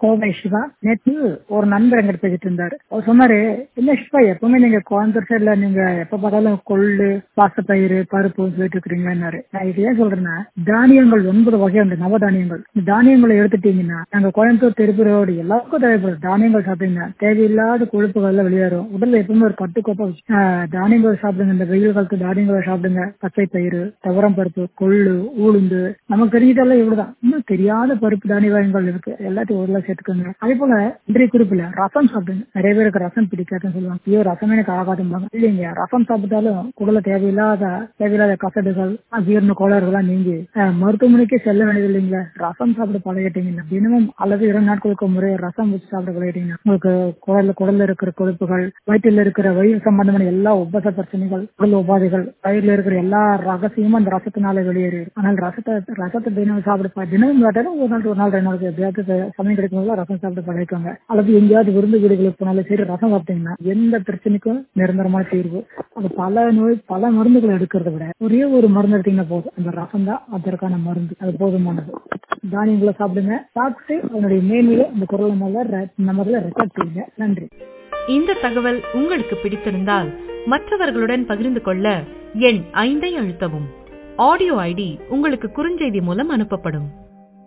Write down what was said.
கோவை சிவா நேற்று ஒரு நண்பர் எங்கிட்ட பேசிட்டு இருந்தாரு அவர் சொன்னாரு என்ன சிவா எப்பவுமே நீங்க கோயம்புத்தூர் சைடுல நீங்க எப்ப பார்த்தாலும் கொள்ளு பாசப்பயிறு பருப்பு சொல்லிட்டு இருக்கிறீங்கன்னாரு நான் இது ஏன் சொல்றேன்னா தானியங்கள் ஒன்பது வகை உண்டு நவ தானியங்கள் இந்த தானியங்களை எடுத்துட்டீங்கன்னா நாங்க கோயம்புத்தூர் திருப்பூரோடு எல்லாருக்கும் தேவைப்படும் தானியங்கள் சாப்பிட்டீங்கன்னா தேவையில்லாத கொழுப்புகள் வெளியேறும் உடல்ல எப்பவுமே ஒரு கட்டுக்கோப்பா வச்சு- ஆஹ் தானியங்கள் சாப்பிடுங்க இந்த வெயில் காலத்து தானியங்களை சாப்பிடுங்க பச்சை பயிறு துவரம் பருப்பு கொள்ளு உளுந்து நமக்கு தெரிஞ்சதெல்லாம் இவ்வளவுதான் இன்னும் தெரியாத பருப்பு தானியங்கள் இருக்கு எல்லாத்தையும் ஒரு சேர்த்துக்கோங்க அதே போல இன்றைய குறிப்பில் ரசம் சாப்பிடுங்க நிறைய பேருக்கு ரசம் பிடிக்காதுன்னு சொல்லுவாங்க ஐயோ ரசம் எனக்கு ஆகாதும்பாங்க இல்லைங்க ரசம் சாப்பிட்டாலும் குடல தேவையில்லாத தேவையில்லாத கசடுகள் ஜீரண கோளாறுகள்லாம் நீங்கி ஆஹ், மருத்துவமனைக்கே செல்ல வேண்டியது இல்லைங்களா ரசம் சாப்பிட பழகிட்டீங்கன்னா தினமும் அல்லது இரண்டு நாட்களுக்கு ஒரு முறை ரசம் வச்சு சாப்பிட பழகிட்டீங்கன்னா உங்களுக்கு குடல்ல குடல்ல இருக்கிற கொழுப்புகள் வயிற்றில் இருக்கிற வயிறு சம்பந்தமான எல்லா உபச பிரச்சனைகள் உடல் உபாதைகள் வயிறுல இருக்கிற எல்லா ரகசியமும் அந்த ரசத்தினால வெளியேறிடும் ஆனால் ரசத்தை ரசத்தை தினம் சாப்பிட தினமும் காட்டாலும் ஒரு நாள் ஒரு நாள் ரெண்டு நாளுக்கு எப்படியாவது சமயம் கிடைக்கும் போது ரசம் சாப்பிட பழகிக்கோங்க அல்லது எங்கேயாவது விருந்து வீடுகளுக்கு போனாலும் சரி ரசம் சாப்பிட்டீங்கன்னா எந்த பிரச்சனைக்கும் நிரந்தரமான தீர்வு அது பல நோய் பல மருந்துகளை எடுக்கிறத விட ஒரே ஒரு மருந்து எடுத்தீங்கன்னா போதும் அந்த ரசம் தான் அதற்கான மருந்து அது போதுமானது தானியங்களை சாப்பிடுங்க சாப்பிட்டு அதனுடைய மேன்மையை அந்த குரல் முதல்ல நம்மள ரெக்கார்ட் செய்யுங்க நன்றி இந்த தகவல் உங்களுக்கு பிடித்திருந்தால் மற்றவர்களுடன் பகிர்ந்து கொள்ள எண் ஐந்தை அழுத்தவும் ஆடியோ ஐடி உங்களுக்கு குறுஞ்செய்தி மூலம் அனுப்பப்படும்